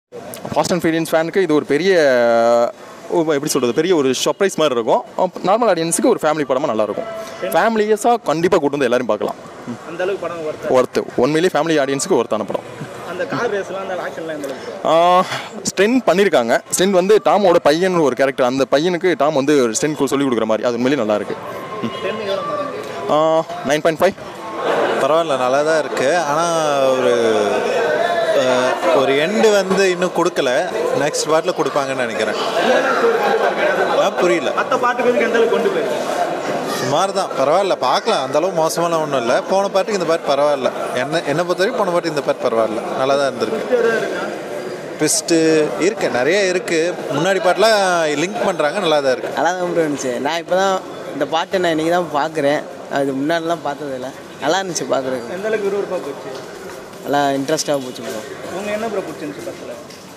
Fast and ஃபீரியன்ஸ் ஃபேனுக்கு இது ஒரு பெரிய ஓ, எப்படி சொல்கிறது பெரிய ஒரு சர்ப்ரைஸ் மாதிரி இருக்கும் நார்மல் ஆடியன்ஸுக்கு ஒரு ஃபேமிலி படமாக நல்லாயிருக்கும் ஃபேமிலியஸாக கண்டிப்பாக கூட்டு வந்து எல்லாரும் பார்க்கலாம் அந்த அளவுக்கு படம் ஒர்த் ஒர்த்து உண்மையிலேயே ஃபேமிலி ஆடியன்ஸுக்கு ஒர்த்தான படம் அந்த கார் ரேஸ்லாம் அந்த ஆக்ஷன்லாம் எந்த அளவுக்கு ஸ்டென் பண்ணியிருக்காங்க ஸ்டென் வந்து டாமோட பையன் ஒரு கேரக்டர் அந்த பையனுக்கு டாம் வந்து ஸ்டென் சொல்லி கொடுக்குற மாதிரி அது உண்மையிலேயே நல்லா இருக்கு டென் எவ்வளோ மாறுங்க நைன் பாயிண்ட் ஃபைவ் பரவாயில்ல நல்லா தான் இருக்குது ஆனால் ஒரு அஹ், ஒரு எண்டு வந்து இன்னும் கொடுக்கல நெக்ஸ்ட் பார்ட்டில் கொடுப்பாங்கன்னு நினைக்கிறேன் ஆ புரியல மற்ற பாட்டுக்கு எந்த அளவுக்கு கொண்டு போயிருக்கு சுமார் தான் பரவாயில்ல பார்க்கலாம் அந்த அளவு மோசமாலாம் ஒன்றும் இல்லை போன பாட்டுக்கு இந்த பாட்டு பரவாயில்ல என்ன என்னை பொறுத்த வரைக்கும் போன பாட்டு இந்த பாட்டு பரவாயில்ல நல்லா தான் இருந்திருக்கு ட்விஸ்ட்டு இருக்கு நிறைய இருக்குது முன்னாடி பாட்டெலாம் லிங்க் பண்ணுறாங்க நல்லா தான் இருக்குது நல்லா தான் ப்ரோ இருந்துச்சு நான் இப்போ தான் இந்த பாட்டை நான் இன்றைக்கி தான் பார்க்குறேன் அது முன்னாடிலாம் பார்த்ததில்ல நல்லா இருந்துச்சு பார்க்குறதுக்கு எந்த அளவுக்கு விறுவிறுப்பாக போச்சு நல்லா இன்ட்ரெஸ்ட்டாக போச்சு ப்ரோ உங்களுக்கு என்ன ப்ரோ பிடிச்சிருந்துச்சு படத்தில்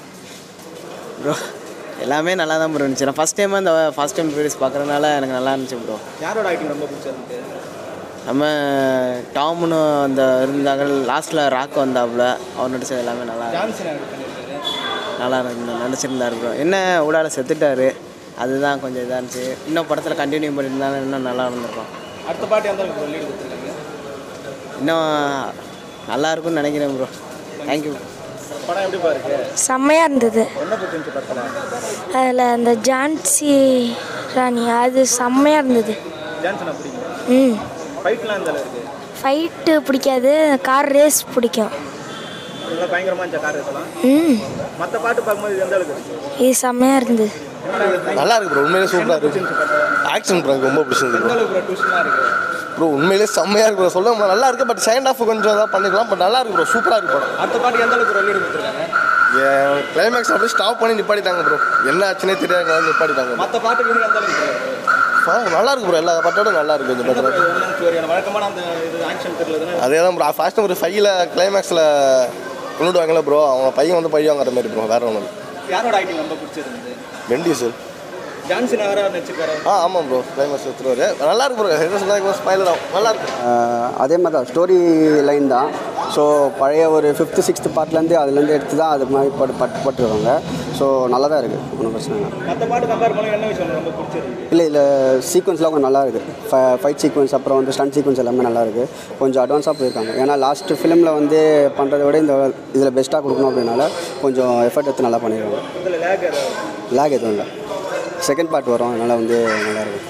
ப்ரோ எல்லாமே நல்லா தான் ப்ரோ இருந்துச்சு நான் ஃபஸ்ட் டைம் அந்த ஃபஸ்ட் டைம் வீடியோஸ் பார்க்குறதுனால எனக்கு நல்லா இருந்துச்சு ப்ரோ யாரோட ஆக்டிங் ரொம்ப பிடிச்சிருக்கு நம்ம டாம்னு அந்த இருந்தாங்க லாஸ்ட்டில் ராக் வந்தாப்புல அவர் நடிச்சது எல்லாமே நல்லா ஜான்சன் ஆக்ட் பண்ணியிருக்காரு நல்லா இருந்து நடிச்சிருந்தாரு ப்ரோ என்ன ஊடால செத்துட்டாரு அதுதான் கொஞ்சம் இதாக இருந்துச்சு இன்னும் படத்தில் கண்டினியூ பண்ணியிருந்தாலும் இன்னும் நல்லா இருந்திருக்கும் அடுத்த பாட்டு எந்த அளவுக்கு லீடு கொடுத்துருக்காங்க இன்னும் நல்லா இருக்கும்னு நினைக்கிறேன் ப்ரோ தேங்க்யூ படம் எப்படி பாருக்கு செம்மையாக இருந்தது என்ன பிடிச்சிருந்துச்சு படத்தில் அதில் அந்த ஜான்சி ராணி அது செம்மையாக இருந்தது ஜான்சனை பிடிக்கும் ம் ஃபைட்லாம் எந்த அளவுக்கு ஃபைட்டு பிடிக்காது கார் ரேஸ் பிடிக்கும் நல்லா பயங்கரமாக இருந்துச்சா கார் ரேஸ்லாம் ம் மற்ற பாட்டு பார்க்கும்போது இது எந்த அளவுக்கு இருக்கு இது செம்மையாக இருந்தது நல்லா இருக்கு ப்ரோ உண்மையிலே சூப்பராக இருக்கு ஆக்ஷன் ப்ரோ எனக்கு ரொம்ப பிடிச்சிருக்கு எந்த அளவுக்கு ட்விஸ்ட்லாம் இருக்கு ப்ரோ உண்மையிலே செம்மையாக இருக்கு ப்ரோ சொல்ல முடியாது. நல்லா இருக்கு பட் செகண்ட் ஹாஃப் கொஞ்சம் இதாக பண்ணிக்கலாம் பட் நல்லா இருக்கு ப்ரோ சூப்பராக இருக்கு படம் அடுத்த பாட்டுக்கு எந்த அளவுக்கு லீடு கொடுத்துருக்காங்க கிளைமேக்ஸ் அப்படியே ஸ்டாப் பண்ணி நிப்பாட்டிட்டாங்க ப்ரோ என்ன ஆச்சுன்னே தெரியாத நிப்பாட்டிட்டாங்க மற்ற பாட்டுக்கு எந்த அளவுக்கு இருக்கு ஆ, நல்லா இருக்கு ப்ரோ எல்லா பட்டோட நல்லா இருக்கு இந்த படத்தில் என்ன ஸ்டோரியான வழக்கமான அந்த இது ஆக்ஷன் தெரியலதுன்னு அதே தான் ப்ரோ ஃபாஸ்ட் ஒரு ஃபைவ்ல கிளைமேக்ஸில் கொண்டுடுவாங்கல்ல ப்ரோ அவங்க பையன் வந்து பழி வாங்குற மாதிரி ப்ரோ வேற ஒன்றும் யாரோட ஆக்டிங் ரொம்ப பிடிச்சிருந்தது வெண்டி சார் ஜான்சன் வேற நடிச்சிருக்காரு ஆ ஆமாம் ப்ரோ கிளைமேக்ஸ் எடுத்துருவாரு நல்லா இருக்கு ப்ரோ என்ன சொன்னாங்க ஸ்மைலர் ஆகும் நல்லா இருக்கு ஆஹ் அதே மாதிரி தான் ஸ்டோரி லைன் தான் ஸோ பழைய ஒரு ஃபிஃப்த்து சிக்ஸ்த்து பார்ட்லேருந்து அதுலேருந்து எடுத்து தான் அது மாதிரி பட்டு பட்டு போட்டுருவாங்க ஸோ நல்லா தான் இருக்குது ஒன்றும் பிரச்சனை இல்லை மற்ற பாட்டு கம்பேர் பண்ணி என்ன விஷயம் ரொம்ப பிடிச்சிருக்கு இல்லை இதில் சீக்வன்ஸ்லாம் கொஞ்சம் நல்லா இருக்குது ஃபைட் சீக்வன்ஸ் அப்புறம் வந்து ஸ்டன் சீக்வன்ஸ் எல்லாமே நல்லா இருக்குது கொஞ்சம் அட்வான்ஸாக போயிருக்காங்க ஏன்னா லாஸ்ட் ஃபிலிமில் வந்து பண்ணுறதை விட இந்த இதில் பெஸ்ட்டாக கொடுக்கணும் அப்படின்னால கொஞ்சம் எஃபர்ட் எடுத்து நல்லா பண்ணியிருக்காங்க இதில் லேக் ஏதாவது லேக் எதுவும் இல்லை செகண்ட் பார்ட் வரும் அதனால் வந்து நல்லாயிருக்கும்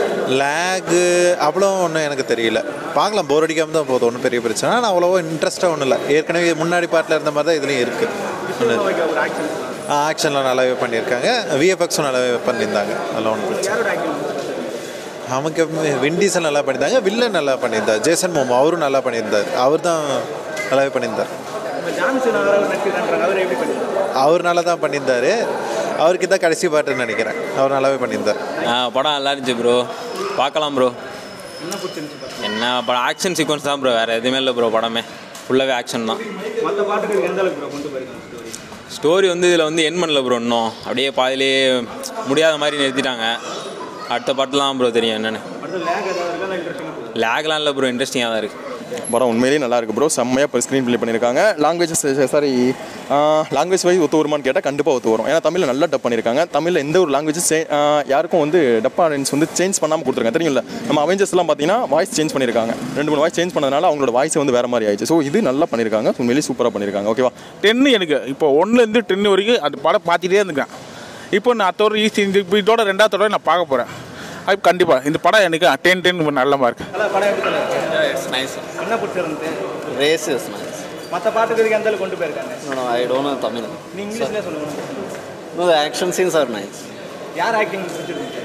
லேகு அவ்வளோ ஒன்றும் எனக்கு தெரியல பார்க்கலாம் போர் அடிக்காமல் தான் போதும் ஒன்றும் பெரிய பிரச்சனை ஆனால் அவ்வளோவா இன்ட்ரெஸ்ட்டாக ஒன்றும் இல்லை ஏற்கனவே முன்னாடி பாட்டில் இருந்த மாதிரி தான் இதுலேயும் இருக்குது ஒரு ஆக்ஷன் ஆக்ஷன்லாம் நல்லாவே பண்ணியிருக்காங்க விஎஃப்எக்ஸும் நல்லாவே பண்ணியிருந்தாங்க அதெல்லாம் ஒன்றும் பிரச்சனை யாரோட ஆக்டிங் நமக்கு விண்டீசல் நல்லா பண்ணியிருந்தாங்க வில்லன் நல்லா பண்ணியிருந்தார் ஜேசன் மோமோ அவரும் நல்லா பண்ணியிருந்தார் அவர் தான் நல்லாவே பண்ணியிருந்தார் நம்ம ஜான்சன் வேற நடிச்சிருக்காங்க அவர் எப்படி பண்ணிருக்காரு அவர் நல்லா தான் பண்ணியிருந்தார் அவருக்கு தான் கடைசி பாட்டுன்னு நினைக்கிறேன் அவர் நல்லாவே பண்ணியிருந்தார் ஆ படம் நல்லா இருந்துச்சு ப்ரோ பார்க்கலாம் ப்ரோ என்ன பிடிச்சிருந்துச்சு பாட்டு என்ன படம் ஆக்ஷன் சீக்வன்ஸ் தான் ப்ரோ வேறு எதுவுமே இல்லை ப்ரோ படமே ஃபுல்லாகவே ஆக்ஷன் தான் மற்ற பாட்டுக்கு எந்த அளவுக்கு bro கொண்டு போயிருக்காங்க ஸ்டோரி ஸ்டோரி வந்து இதில் வந்து என் பண்ணல ப்ரோ இன்னும் அப்படியே பாதியிலேயே முடியாத மாதிரி நிறுத்திட்டாங்க அடுத்த பாட்டுலாம் ப்ரோ தெரியும் என்னென்னு அடுத்து லேக் ஏதாவது இருக்கா இன்ட்ரெஸ்டிங்காக லேக்லாம் இல்லை ப்ரோ இன்ட்ரெஸ்டிங்காக தான் இருக்குது படம் உண்மையிலேயே நல்லா இருக்கு ப்ரோ செம்மையாக இப்போ ஸ்க்ரீன் ப்ளே பண்ணியிருக்காங்க லாங்குவேஜஸ் சாரி லாங்குவேஜ் வைஸ் ஒத்து வருமான்னு கேட்டால் கண்டிப்பாக ஒத்து வரும் ஏன்னா தமிழில் நல்லா டப் பண்ணியிருக்காங்க தமிழில் எந்த ஒரு லாங்குவேஜஸ் யாருக்கும் வந்து டப் ஆடியன்ஸ் வந்து சேஞ்ச் பண்ணாமல் கொடுத்துருக்காங்க தெரியும்ல நம்ம அவெஞ்சர்ஸ்லாம் பார்த்தீங்கன்னா வாய்ஸ் சேஞ்ச் பண்ணியிருக்காங்க ரெண்டு மூணு வாய்ஸ் சேஞ்ச் பண்ணதுனால அவங்களோட வாய்ஸ் வந்து வேறு மாதிரி ஆயிடுச்சு ஸோ இது நல்லா பண்ணியிருக்காங்க உண்மையிலேயே சூப்பராக பண்ணியிருக்காங்க ஓகேவா டென்னு எனக்கு இப்போ ஒன்றுலேருந்து டென்னு வரைக்கும் அந்த படம் பார்த்துட்டே இருந்துக்கேன் இப்போ நான் அத்தோட ஈஸி இந்த இப்போ இதோட ரெண்டாவது தடவை நான் பார்க்க போகிறேன் அது கண்டிப்பாக இந்த படம் எனக்கு டென் டென் நல்ல மார்க் அதான் படம் எப்படி தல இருக்கு நைஸ் என்ன பிடிச்சிருந்து ரேஸ் இஸ் நைஸ் மற்ற பாட்டுக்கு எந்த அளவுக்கு கொண்டு போயிருக்காங்க no I don't know Tamil நீ இங்கிலீஷ்லேயே சொல்லுங்க no action scenes are nice யார் ஆக்டிங் பிடிச்சிருந்துச்சு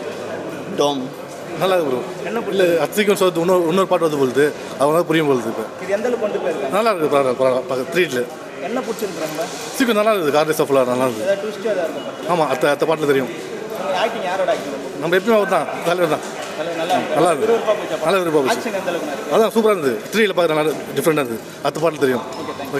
டோம் நல்லா இருக்கு ப்ரோ என்ன இல்லை சீக்வன்ஸ் வந்து இன்னொரு இன்னொரு பாட்டு வந்து போகுது அவங்க தான் புரியும் போகுது இப்போ இது எந்த அளவுக்கு கொண்டு போயிருக்காங்க நல்லா இருக்கு பரவாயில்ல பரவாயில்ல த்ரீட்டில் என்ன பிடிச்சிருக்காங்க சீக்கிரம் நல்லா இருக்குது கார் ஃபுல்லாக நல்லா இருக்குது ஏதாவது ட்விஸ்ட் ஏதாவது இருக்கும் ஆமாம் அத்த அத்த பாட்டில் தெரியும் ஆக்டிங் யாரோட ஆக்டிங் நம்ம எப்பயும் அவர் தான் தலைவர் தான் நல்லா நல்லா இருக்கு. விறுவிறுப்பா போச்சா நல்லா விருப்பம் ஆக்ஷன் எந்த அளவுக்கு இருக்கு அதான் சூப்பராக இருந்தது த்ரீயில் பார்க்குற நல்லா டிஃப்ரெண்டாக இருந்தது அத்த பாட்டில் தெரியும் ஓகே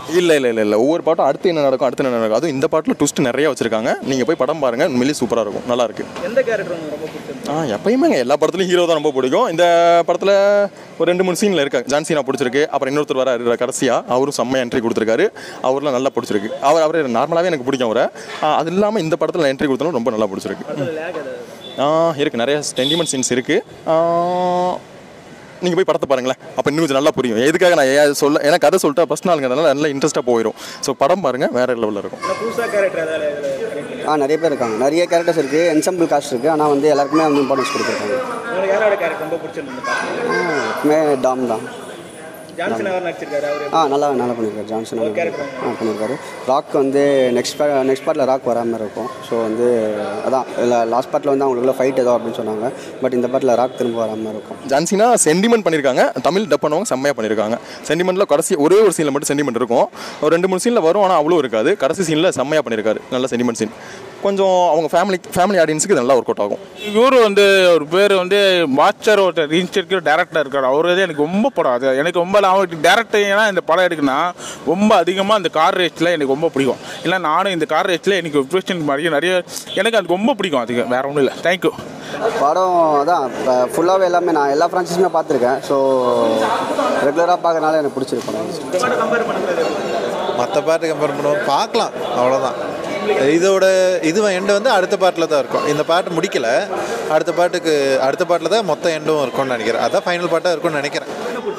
இல்லை இல்லை இல்லை இல்லை ஒவ்வொரு பாட்டும் அடுத்து என்ன நடக்கும் அடுத்து என்ன நடக்கும் அதுவும் இந்த பாட்டில் ட்விஸ்ட் நிறைய வச்சிருக்காங்க நீங்கள் போய் படம் பாருங்கள் உண்மையிலேயே சூப்பராக இருக்கும் நல்லா இருக்கு எந்த கேரக்டர் உங்களுக்கு ரொம்ப பிடிச்சிருந்தது ஆ எப்பயுமே எல்லா படத்துலையும் ஹீரோ தான் ரொம்ப பிடிக்கும் இந்த படத்தில் ஒரு ரெண்டு மூணு சீனில் இருக்காங்க ஜான்சினா பிடிச்சிருக்கு அப்புறம் இன்னொருத்தர் வர கடைசியாக அவரும் செம்ம என்ட்ரி கொடுத்துருக்காரு அவர்லாம் நல்லா பிடிச்சிருக்கு அவர் அவர் நார்மலாகவே எனக்கு பிடிக்கும் அவரை ஆ, அது இல்லாமல் இந்த படத்தில் என்ட்ரி கொடுத்தாலும் ரொம்ப நல்லா பிடிச்சிருக்கு லேக் அது ஆ இருக்குது நிறைய சென்டிமெண்ட் சீன்ஸ் இருக்குது நீங்கள் போய் படத்தை பாருங்களேன் அப்போ இன்னும் கொஞ்சம் நல்லா புரியும் எதுக்காக நான் ஏன் சொல்ல ஏன்னா கதை சொல்லிட்டா ஃபஸ்ட் நாளுங்க அதனால நல்லா இன்ட்ரெஸ்ட்டாக போயிடும் ஸோ படம் பாருங்கள் வேறு லெவலில் இருக்கும் இல்லை புதுசாக கேரக்டர் ஏதாவது இதில் கிடைக்கல ஆ நிறைய பேர் இருக்காங்க நிறைய கேரக்டர்ஸ் இருக்குது என்சம்பிள் காஸ்ட் இருக்குது ஆனால் வந்து எல்லாருக்குமே வந்து இம்பார்ட்டன்ஸ் கொடுத்துருக்காங்க உங்களுக்கு யாரோட கேரக்டர் ரொம்ப பிடிச்சிருந்தது ஆ, எப்பவுமே டாம் தான் ஜான்சன் அவர் நடிச்சிருக்காரு அவர் ஆ நல்லா நல்லா பண்ணியிருக்காரு ஜான்சன் ஆ பண்ணியிருக்காரு ராக் வந்து நெக்ஸ்ட் நெக்ஸ்ட் பார்ட்டில் ராக் வராமல் இருக்கும் ஸோ வந்து அதான் இல்லை லாஸ்ட் பார்ட்டில் வந்து அவங்களுக்குள்ள ஃபைட் ஏதோ அப்படின்னு சொன்னாங்க பட் இந்த பார்ட்டில் ராக் திரும்ப வராமல் இருக்கும் ஜான்சினா சென்டிமெண்ட் பண்ணியிருக்காங்க தமிழ் டப் பண்ணவங்க செம்மையாக பண்ணியிருக்காங்க சென்டிமெண்ட்டில் கடைசி ஒரே ஒரு சீனில் மட்டும் சென்டிமெண்ட் இருக்கும் ஒரு ரெண்டு மூணு சீனில் வரும் ஆனால் அவ்வளோ இருக்காது கடைசி சீனில் செம்மையாக பண்ணியிருக்காரு நல்ல சென்டிமெண்ட் சீன் கொஞ்சம் அவங்க ஃபேமிலி ஃபேமிலி ஆடியன்ஸுக்கு இது நல்லா ஒர்க் அவுட் ஆகும் இவர் வந்து ஒரு பேர் வந்து மாஸ்டர் ஒருத்தர் ரீச்சிருக்கிற டேரக்டர் இருக்கார் அவர் வந்து எனக்கு ரொம்ப படம் அது எனக்கு ரொம்ப அவருக்கு டேரக்டர் ஏன்னா இந்த படம் எடுக்குன்னா ரொம்ப அதிகமாக அந்த கார் ரேஸில் எனக்கு ரொம்ப பிடிக்கும் இல்லை நானும் இந்த கார் ரேஸில் எனக்கு ப்ரொஃபஷன் மாதிரி நிறைய எனக்கு அது ரொம்ப பிடிக்கும் அதுக்கு வேற ஒன்றும் இல்லை தேங்க்யூ படம் அதான் ஃபுல்லாகவே எல்லாமே நான் எல்லா ஃப்ரான்ச்சைஸுமே பார்த்துருக்கேன் ஸோ ரெகுலராக பார்க்கறனால எனக்கு பிடிச்சிருக்கு படம் கம்பேர் பண்ணுறது மற்ற பாட்டு கம்பேர் பண்ணுவோம் பார்க்கலாம் அவ்வளோதான் இதோட இது எண்டு வந்து அடுத்த பாட்டில் தான் இருக்கும் இந்த பாட்டு முடிக்கல அடுத்த பாட்டுக்கு அடுத்த பாட்டில் தான் மொத்த எண்டும் இருக்கும்னு நினைக்கிறேன் அதான் ஃபைனல் பாட்டாக இருக்கும்னு நினைக்கிறேன்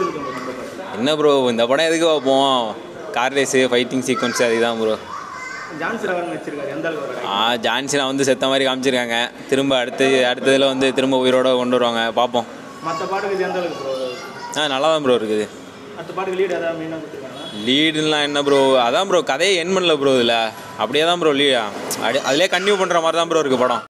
என்ன ப்ரோ இந்த படம் எதுக்கு பார்ப்போம் கார் ரேஸு ஃபைட்டிங் சீக்வன்ஸ் அதுதான் ப்ரோ ஜான்சன் அவர் நடிச்சிருக்காரு எந்த அளவுக்கு அவர் ஆ ஜான்சினா வந்து செத்த மாதிரி காமிச்சிருக்காங்க திரும்ப அடுத்து அடுத்ததில் வந்து திரும்ப உயிரோட கொண்டு வருவாங்க பார்ப்போம் மற்ற பாட்டுக்கு இது எந்த அளவுக்கு ப்ரோ ஆ நல்லா தான் ப்ரோ இருக்குது மற்ற பாட்டுக்கு லீடு ஏதாவது மெயினாக கொடுத்துருக்காங்க லீடுலாம் என்ன ப்ரோ அதான் ப்ரோ கதையை என் பண்ணல ப்ரோ இதில் அப்படியே தான் ப்ரோ லீ அப்படியே அதிலே கன்டினியூ பண்ணுற மாதிரி தான் ப்ரோ இருக்குது படம்